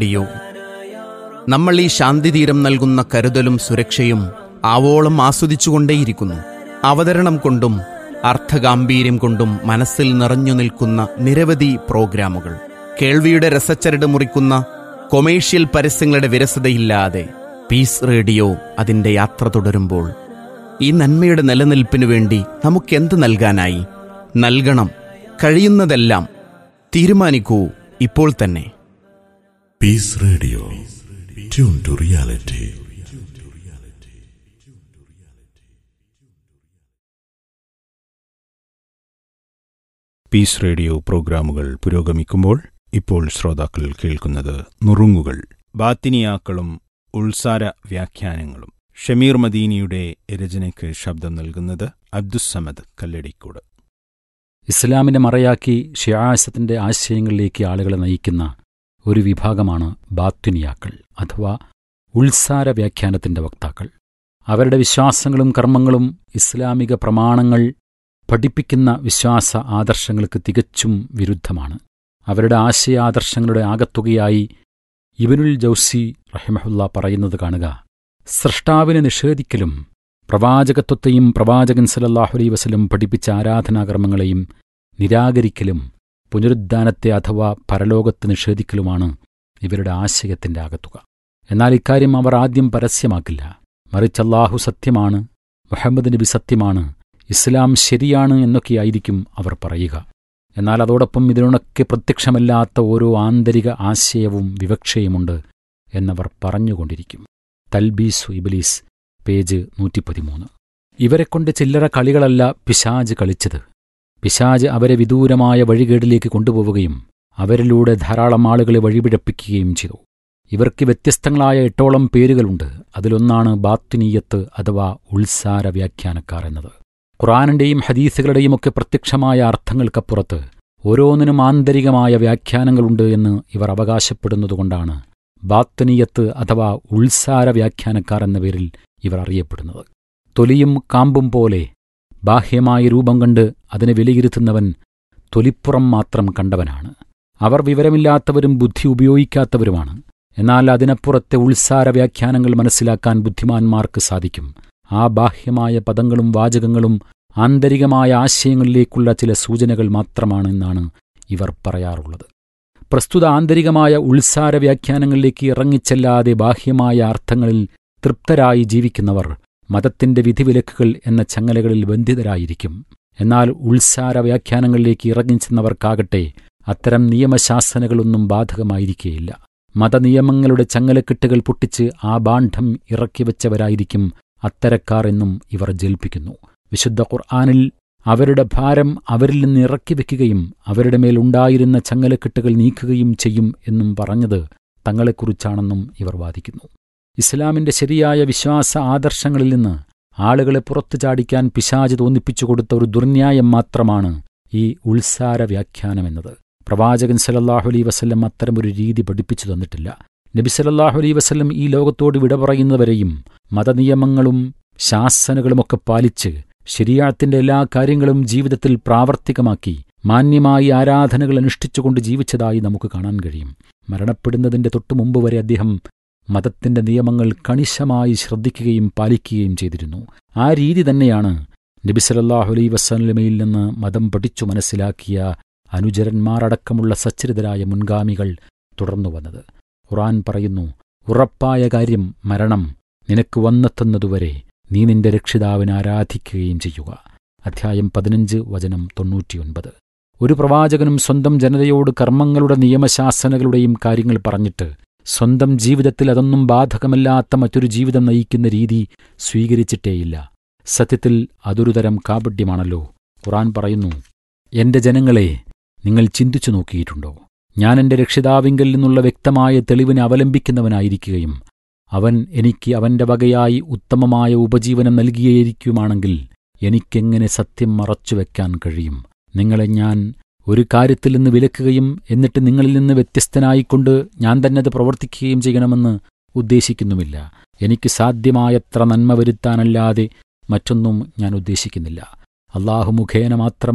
deo നമ്മൾ ഈ ശാന്തിതീരം നൽകുന്ന കരുതലും സുരക്ഷയും ആവോളം ആസ്വദിച്ചുകൊണ്ടേയിരിക്കുന്നു അവതരണം കൊണ്ടും അർത്ഥഗാംഭീര്യം കൊണ്ടും മനസ്സിൽ നിറഞ്ഞു നിൽക്കുന്ന നിരവധി പ്രോഗ്രാമുകൾ കേൾവിയുടെ രസച്ചരട് മുറിക്കുന്ന കൊമേഴ്ഷ്യൽ പരസ്യങ്ങളുടെ വിരസതയില്ലാതെ പീസ് റേഡിയോ അതിൻ്റെ യാത്ര തുടരുമ്പോൾ ഈ നന്മയുടെ നിലനിൽപ്പിനു വേണ്ടി നമുക്കെന്ത് നൽകാനായി നൽകണം കഴിയുന്നതെല്ലാം തീരുമാനിക്കൂ ഇപ്പോൾ തന്നെ Peace Radio tune to reality Peace Radio പ്രോഗ്രാമുകൾ പുരോഗമിക്കുമ്പോൾ ഇപ്പോൾ ശ്രോതാക്കൾ കേൾക്കുന്നത് നുറുങ്ങുകൾ ബാത്തിനിയാക്കളും ഉൾസാര വ്യാഖ്യാനങ്ങളും ഷമീർ മദീനിയുടെ രചനയ്ക്ക് ശബ്ദം നൽകുന്നത് അബ്ദുസമദ് കല്ലടിക്കോട് ഇസ്ലാമിനെ മറയാക്കി ഷിയാസത്തിന്റെ ആശയങ്ങളിലേക്ക് ആളുകളെ നയിക്കുന്ന ഒരു വിഭാഗമാണ് ബാത്വിനിയാക്കൾ അഥവാ ഉൾസാര വ്യാഖ്യാനത്തിന്റെ വക്താക്കൾ അവരുടെ വിശ്വാസങ്ങളും കർമ്മങ്ങളും ഇസ്ലാമിക പ്രമാണങ്ങൾ പഠിപ്പിക്കുന്ന വിശ്വാസ ആദർശങ്ങൾക്ക് തികച്ചും വിരുദ്ധമാണ് അവരുടെ ആശയാദർശങ്ങളുടെ ആകത്തുകയായി ഇബനുൽ ജൗസി റഹിമഹുല്ല പറയുന്നത് കാണുക സൃഷ്ടാവിനെ നിഷേധിക്കലും പ്രവാചകത്വത്തെയും പ്രവാചകൻ സലല്ലാഹു അലൈ വസല്ലം പഠിപ്പിച്ച ആരാധനാകർമ്മങ്ങളെയും നിരാകരിക്കലും പുനരുദ്ധാനത്തെ അഥവാ പരലോകത്ത് നിഷേധിക്കലുമാണ് ഇവരുടെ ആശയത്തിന്റെ ആകത്തുക എന്നാൽ ഇക്കാര്യം അവർ ആദ്യം പരസ്യമാക്കില്ല മറിച്ച് അല്ലാഹു സത്യമാണ് മുഹമ്മദ് നബി സത്യമാണ് ഇസ്ലാം ശരിയാണ് എന്നൊക്കെയായിരിക്കും അവർ പറയുക എന്നാൽ അതോടൊപ്പം ഇതിനൊക്കെ പ്രത്യക്ഷമല്ലാത്ത ഓരോ ആന്തരിക ആശയവും വിവക്ഷയുമുണ്ട് എന്നവർ പറഞ്ഞുകൊണ്ടിരിക്കും തൽബീസു ഇബലീസ് പേജ് നൂറ്റിപ്പതിമൂന്ന് ഇവരെക്കൊണ്ട് ചില്ലറ കളികളല്ല പിശാജ് കളിച്ചത് പിശാജ് അവരെ വിദൂരമായ വഴികേടിലേക്ക് കൊണ്ടുപോവുകയും അവരിലൂടെ ധാരാളം ആളുകളെ വഴിപിഴപ്പിക്കുകയും ചെയ്തു ഇവർക്ക് വ്യത്യസ്തങ്ങളായ എട്ടോളം പേരുകളുണ്ട് അതിലൊന്നാണ് ബാത്തുനീയത്ത് അഥവാ ഉൾസാര വ്യാഖ്യാനക്കാർ എന്നത് ഖുറാനിന്റെയും ഹദീസുകളുടെയും ഒക്കെ പ്രത്യക്ഷമായ അർത്ഥങ്ങൾക്കപ്പുറത്ത് ഓരോന്നിനും ആന്തരികമായ വ്യാഖ്യാനങ്ങളുണ്ട് എന്ന് ഇവർ അവകാശപ്പെടുന്നതുകൊണ്ടാണ് ബാത്തനീയത്ത് അഥവാ ഉൾസാര വ്യാഖ്യാനക്കാർ എന്ന പേരിൽ ഇവർ അറിയപ്പെടുന്നത് തൊലിയും കാമ്പും പോലെ ബാഹ്യമായ രൂപം കണ്ട് അതിനെ വിലയിരുത്തുന്നവൻ തൊലിപ്പുറം മാത്രം കണ്ടവനാണ് അവർ വിവരമില്ലാത്തവരും ബുദ്ധി ഉപയോഗിക്കാത്തവരുമാണ് എന്നാൽ അതിനപ്പുറത്തെ ഉൾസാര വ്യാഖ്യാനങ്ങൾ മനസ്സിലാക്കാൻ ബുദ്ധിമാന്മാർക്ക് സാധിക്കും ആ ബാഹ്യമായ പദങ്ങളും വാചകങ്ങളും ആന്തരികമായ ആശയങ്ങളിലേക്കുള്ള ചില സൂചനകൾ മാത്രമാണെന്നാണ് ഇവർ പറയാറുള്ളത് പ്രസ്തുത ആന്തരികമായ ഉൾസാര വ്യാഖ്യാനങ്ങളിലേക്ക് ഇറങ്ങിച്ചെല്ലാതെ ബാഹ്യമായ അർത്ഥങ്ങളിൽ തൃപ്തരായി ജീവിക്കുന്നവർ മതത്തിന്റെ വിധിവിലക്കുകൾ എന്ന ചങ്ങലകളിൽ ബന്ധിതരായിരിക്കും എന്നാൽ ഉൾസാര വ്യാഖ്യാനങ്ങളിലേക്ക് ഇറങ്ങിച്ചെന്നവർക്കാകട്ടെ അത്തരം നിയമശാസനകളൊന്നും ബാധകമായിരിക്കുകയില്ല മതനിയമങ്ങളുടെ ചങ്ങലക്കെട്ടുകൾ പൊട്ടിച്ച് ആ ബാണ്ഡം ഇറക്കിവെച്ചവരായിരിക്കും അത്തരക്കാർ എന്നും ഇവർ ജൽപ്പിക്കുന്നു വിശുദ്ധ ഖുർആാനിൽ അവരുടെ ഭാരം അവരിൽ നിന്ന് ഇറക്കി വെക്കുകയും അവരുടെ മേലുണ്ടായിരുന്ന ചങ്ങലക്കെട്ടുകൾ നീക്കുകയും ചെയ്യും എന്നും പറഞ്ഞത് തങ്ങളെക്കുറിച്ചാണെന്നും ഇവർ വാദിക്കുന്നു ഇസ്ലാമിന്റെ ശരിയായ വിശ്വാസ ആദർശങ്ങളിൽ നിന്ന് ആളുകളെ പുറത്തു ചാടിക്കാൻ പിശാജ് തോന്നിപ്പിച്ചു കൊടുത്ത ഒരു ദുർന്യായം മാത്രമാണ് ഈ ഉൾസാര വ്യാഖ്യാനമെന്നത് പ്രവാചകൻ സലല്ലാഹു അലൈ വസല്ലം അത്തരമൊരു രീതി പഠിപ്പിച്ചു തന്നിട്ടില്ല നബി സലല്ലാഹു അലൈ വസല്ലം ഈ ലോകത്തോട് വിട പറയുന്നവരെയും മതനിയമങ്ങളും ശാസനകളുമൊക്കെ പാലിച്ച് ശരിയാത്തിന്റെ എല്ലാ കാര്യങ്ങളും ജീവിതത്തിൽ പ്രാവർത്തികമാക്കി മാന്യമായി ആരാധനകൾ അനുഷ്ഠിച്ചുകൊണ്ട് ജീവിച്ചതായി നമുക്ക് കാണാൻ കഴിയും മരണപ്പെടുന്നതിന്റെ തൊട്ടുമുമ്പ് വരെ അദ്ദേഹം മതത്തിന്റെ നിയമങ്ങൾ കണിശമായി ശ്രദ്ധിക്കുകയും പാലിക്കുകയും ചെയ്തിരുന്നു ആ രീതി തന്നെയാണ് നബി സലല്ലാഹു അലൈ വസ്ലമയിൽ നിന്ന് മതം പഠിച്ചു മനസ്സിലാക്കിയ അനുചരന്മാരടക്കമുള്ള സച്ചരിതരായ മുൻഗാമികൾ തുടർന്നു വന്നത് ഖുറാൻ പറയുന്നു ഉറപ്പായ കാര്യം മരണം നിനക്ക് വന്നെത്തുന്നതുവരെ നീ നിന്റെ രക്ഷിതാവിനെ ആരാധിക്കുകയും ചെയ്യുക അധ്യായം പതിനഞ്ച് വചനം തൊണ്ണൂറ്റിയൊൻപത് ഒരു പ്രവാചകനും സ്വന്തം ജനതയോട് കർമ്മങ്ങളുടെ നിയമശാസനകളുടെയും കാര്യങ്ങൾ പറഞ്ഞിട്ട് സ്വന്തം ജീവിതത്തിൽ അതൊന്നും ബാധകമല്ലാത്ത മറ്റൊരു ജീവിതം നയിക്കുന്ന രീതി സ്വീകരിച്ചിട്ടേയില്ല സത്യത്തിൽ അതൊരു തരം കാപഡ്യമാണല്ലോ ഖുറാൻ പറയുന്നു എന്റെ ജനങ്ങളെ നിങ്ങൾ ചിന്തിച്ചു നോക്കിയിട്ടുണ്ടോ ഞാൻ എന്റെ രക്ഷിതാവിങ്കൽ നിന്നുള്ള വ്യക്തമായ തെളിവിനെ അവലംബിക്കുന്നവനായിരിക്കുകയും അവൻ എനിക്ക് അവന്റെ വകയായി ഉത്തമമായ ഉപജീവനം നൽകിയിരിക്കുമാണെങ്കിൽ എനിക്കെങ്ങനെ സത്യം മറച്ചുവെക്കാൻ കഴിയും നിങ്ങളെ ഞാൻ ഒരു കാര്യത്തിൽ നിന്ന് വിലക്കുകയും എന്നിട്ട് നിങ്ങളിൽ നിന്ന് വ്യത്യസ്തനായിക്കൊണ്ട് ഞാൻ തന്നെ അത് പ്രവർത്തിക്കുകയും ചെയ്യണമെന്ന് ഉദ്ദേശിക്കുന്നുമില്ല എനിക്ക് സാധ്യമായത്ര നന്മ വരുത്താനല്ലാതെ മറ്റൊന്നും ഞാൻ ഉദ്ദേശിക്കുന്നില്ല അള്ളാഹു മുഖേന മാത്രം